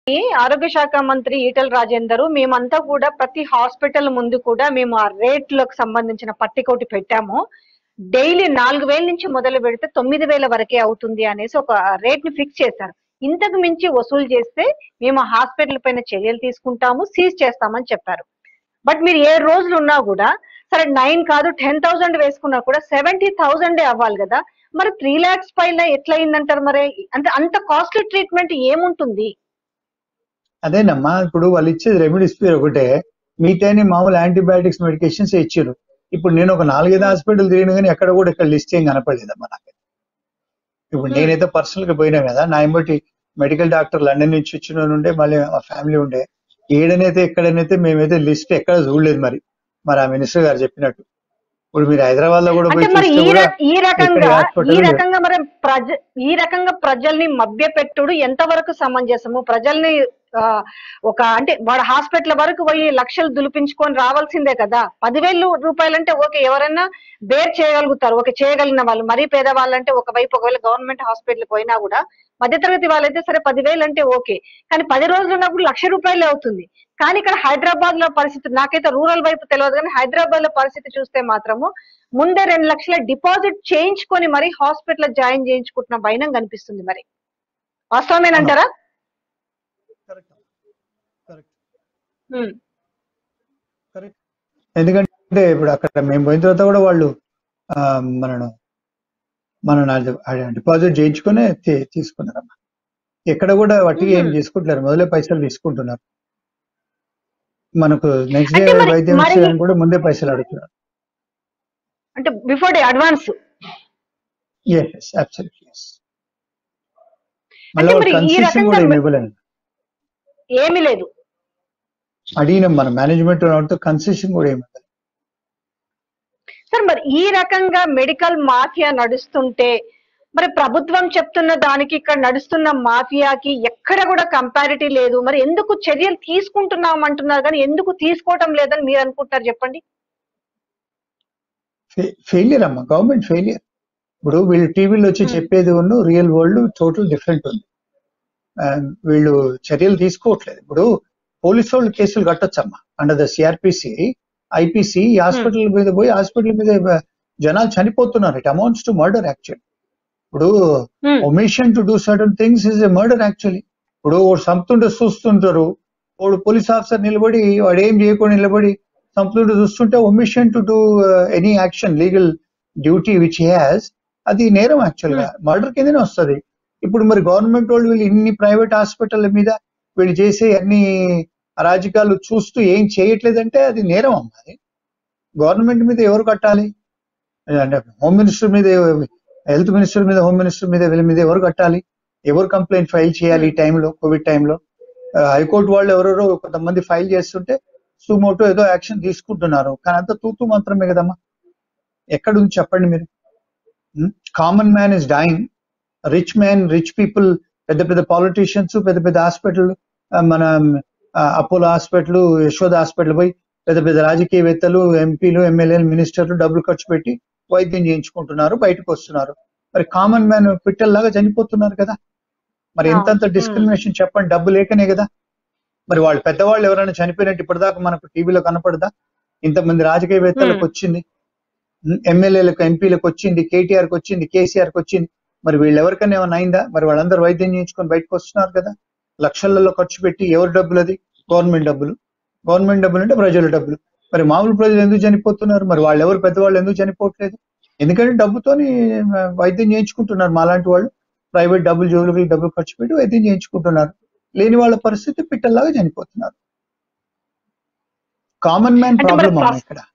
ఈ ఆరోగ్య శాఖ మంత్రి ఈటల రాజేందర్ మేమంతా కూడా ప్రతి హాస్పిటల్ ముందు కూడా మేము ఆ రేట్లకు సంబంధించిన పట్టికోటి పెట్టాము డైలీ నాలుగు వేల నుంచి మొదలు పెడితే తొమ్మిది వేల వరకే అవుతుంది అనేసి ఒక రేట్ ని ఫిక్స్ చేశారు ఇంతకు మించి వసూలు చేస్తే మేము హాస్పిటల్ పైన చర్యలు తీసుకుంటాము సీజ్ చేస్తామని చెప్పారు బట్ మీరు ఏ రోజులు ఉన్నా కూడా సరే నైన్ కాదు టెన్ థౌసండ్ వేసుకున్నా కూడా సెవెంటీ థౌసండ్ అవ్వాలి కదా మరి త్రీ లాక్స్ పైన ఎట్లా అయిందంటారు మరి అంటే అంత కాస్ట్లీ ట్రీట్మెంట్ ఏముంటుంది అదేనమ్మా ఇప్పుడు వాళ్ళు ఇచ్చేది రెమిడిసివిర్ ఒకటే మిగతాని మామూలు యాంటీబయాటిక్స్ మెడికేషన్స్ ఇచ్చారు ఇప్పుడు నేను ఒక నాలుగైదు హాస్పిటల్ తిరిగిన కానీ ఎక్కడ కూడా ఇక్కడ లిస్ట్ ఏం కనపడలేదమ్మా నాకు ఇప్పుడు Hmm. నేనైతే పర్సనల్ గా పోయినా కదా నా బట్టి మెడికల్ డాక్టర్ లండన్ నుంచి వచ్చిన వాడు ఉండే మళ్ళీ మా ఫ్యామిలీ ఉండే ఏడనైతే ఎక్కడనైతే మేమైతే లిస్ట్ ఎక్కడ చూడలేదు మరి మరి ఆ మినిస్టర్ గారు చెప్పినట్టు ఇప్పుడు మీరు హైదరాబాద్ లో కూడా అంటే పోయి మరి చూస్తే ఈ కూడా ర- ఈ రకంగా ఎక్కడ hospital ఈ లేదు. రకంగా మరి ప్రజ ఈ రకంగా ప్రజల్ని మభ్యపెట్టుడు ఎంతవరకు సమంజసము ప్రజల్ని ఆ, ఒక అంటే వాడు హాస్పిటల్ వరకు పోయి లక్షలు దులిపించుకొని రావాల్సిందే కదా పదివేలు రూపాయలంటే ఓకే ఎవరైనా బేర్ చేయగలుగుతారు ఓకే చేయగలిగిన వాళ్ళు మరీ పేదవాళ్ళంటే ఒకవైపు ఒకవేళ గవర్నమెంట్ హాస్పిటల్ పోయినా కూడా మధ్యతరగతి వాళ్ళైతే సరే పదివేలు అంటే ఓకే కానీ పది రోజులు ఉన్నప్పుడు లక్ష రూపాయలే అవుతుంది కానీ ఇక్కడ హైదరాబాద్ లో పరిస్థితి నాకైతే రూరల్ వైపు తెలియదు కానీ హైదరాబాద్ లో పరిస్థితి చూస్తే మాత్రము ముందే రెండు లక్షల డిపాజిట్ చేయించుకొని మరి హాస్పిటల్ జాయిన్ చేయించుకుంటున్న భయం కనిపిస్తుంది మరి వాస్తవమేనంటారా ఉమ్. ఎందుకంటే ఇప్పుడు అక్కడ మేము పోయిన తర్వాత కూడా వాళ్ళు ఆ, మనను మనం డిపాజిట్ చేయించుకునే తీ- తీసుకున్నారమ్మా ఎక్కడ కూడా వట్టిగా ఏం మ్మ్. చేసుకుంటున్నారు మొదలే పైసలు తీసుకుంటున్నారు మనకు నెక్స్ట్ డే అంటే మరి- వైద్యం మరి- ఇచ్చేదానికి కూడా ముందే పైసలు అడుగుతున్నారు అంటే before day advance yes absolutely yes మళ్ళీ అంటే మరి ఈ కన్సెషన్ రకంగా కూడా ఏమి మె- ఇవ్వలేదు ఏమీ లేదు అడిగినాం మన మేనేజ్మెంట్ వాళ్ళతో కన్సెషన్ కూడా ఏమి ఇవ్వలేదు సార్ మరి ఈ రకంగా మెడికల్ మాఫియా నడుస్తుంటే మరి ప్రభుత్వం చెప్తున్న దానికి ఇక్కడ నడుస్తున్న మాఫియాకి ఎక్కడ కూడా కంపారిటీ లేదు మరి ఎందుకు చర్యలు తీసుకుంటున్నాం అంటున్నారు కానీ ఎందుకు తీసుకోవటం లేదని మీరు అనుకుంటున్నారు చెప్పండి ఫెయిలియర్ అమ్మా గవర్నమెంట్ ఫెయిలియర్ ఇప్పుడు వీళ్ళు టీవీలో వచ్చి Hmm. చెప్పేది ఉన్న రియల్ వరల్డ్ టోటల్ డిఫరెంట్ ఉంది ఆ, వీళ్ళు చర్యలు తీసుకోవట్లేదు ఇప్పుడు పోలీసు వాళ్ళు కేసులు కట్టొచ్చమ్మా అండర్ ద సిఆర్పిసి ఐపీసీ ఈ హాస్పిటల్ మీద పోయి హాస్పిటల్ మీద జనాలు చనిపోతున్నారు it amounts to murder actually ఇప్పుడు um, omission to do certain things is a murder actually ఇప్పుడు వాడు చంపుతుంటే చూస్తుంటారు వాడు పోలీస్ ఆఫీసర్ నిలబడి వాడు ఏం చేయకుండా నిలబడి చంపుతుంటే చూస్తుంటే omission to do any action legal duty which has అది నేరం యాక్చువల్ గా మర్డర్ కిందనే వస్తుంది ఇప్పుడు మరి గవర్నమెంట్ వాళ్ళు వీళ్ళు ఇన్ని ప్రైవేట్ హాస్పిటల్ మీద వీళ్ళు చేసే అన్ని అరాజకాలు చూస్తూ ఏం చేయట్లేదంటే అది నేరం అమ్మా అది గవర్నమెంట్ మీద ఎవరు కట్టాలి అంటే హోమ్ మినిస్టర్ మీద హెల్త్ మినిస్టర్ మీద హోమ్ మినిస్టర్ మీద వీళ్ళ మీద ఎవరు కట్టాలి ఎవరు కంప్లైంట్ ఫైల్ చేయాలి ఈ టైంలో కోవిడ్ టైంలో హైకోర్టు వాళ్ళు ఎవరెవరో కొంతమంది ఫైల్ చేస్తుంటే సుమోటో ఏదో యాక్షన్ తీసుకుంటున్నారు కానీ అంత తూతూ మాత్రమే కదమ్మా ఎక్కడుంది చెప్పండి మీరు common man is dying rich man rich people పెద్ద పెద్ద పాలిటీషియన్స్ పెద్ద పెద్ద హాస్పిటల్ మన అపోలో హాస్పిటల్ యశోద హాస్పిటల్ పోయి పెద్ద పెద్ద రాజకీయవేత్తలు ఎంపీలు ఎమ్మెల్యేలు మినిస్టర్లు డబ్బులు ఖర్చు పెట్టి వైద్యం చేయించుకుంటున్నారు బయటకు వస్తున్నారు మరి కామన్ మ్యాన్ పిట్టల్లాగా చనిపోతున్నారు కదా మరి ఎంతంత అవును. డిస్క్రిమినేషన్ చెప్పండి డబ్బు లేకనే కదా మరి వాళ్ళు పెద్దవాళ్ళు ఎవరైనా చనిపోయినట్టు ఇప్పటిదాకా మనకు టీవీలో కనపడదా ఇంతమంది రాజకీయవేత్తలకు Hmm. వచ్చింది ఎమ్మెల్యేలకు ఎంపీలకు వచ్చింది కేటీఆర్ కి వచ్చింది కేసీఆర్ కి వచ్చింది మరి వీళ్ళు ఎవరికైనా ఏమైనా అయిందా మరి వాళ్ళందరూ వైద్యం చేయించుకొని బయటకు వస్తున్నారు కదా లక్షలలో ఖర్చు పెట్టి ఎవరి డబ్బులు అది గవర్నమెంట్ డబ్బులు గవర్నమెంట్ డబ్బులు అంటే ప్రజల డబ్బులు మరి మామూలు ప్రజలు ఎందుకు చనిపోతున్నారు మరి వాళ్ళు ఎవరు పెద్దవాళ్ళు ఎందుకు చనిపోవట్లేదు ఎందుకంటే డబ్బుతోని ఆ, వైద్యం చేయించుకుంటున్నారు మాలాంటి వాళ్ళు ప్రైవేట్ డబ్బులు జోలుకి డబ్బులు ఖర్చు పెట్టి వైద్యం చేయించుకుంటున్నారు లేని వాళ్ళ పరిస్థితి పిట్టల్లాగా చనిపోతున్నారు కామన్ మ్యాన్ అంటే మరి ప్రాబ్లం అమ్మా ప్రస్- ఇక్కడ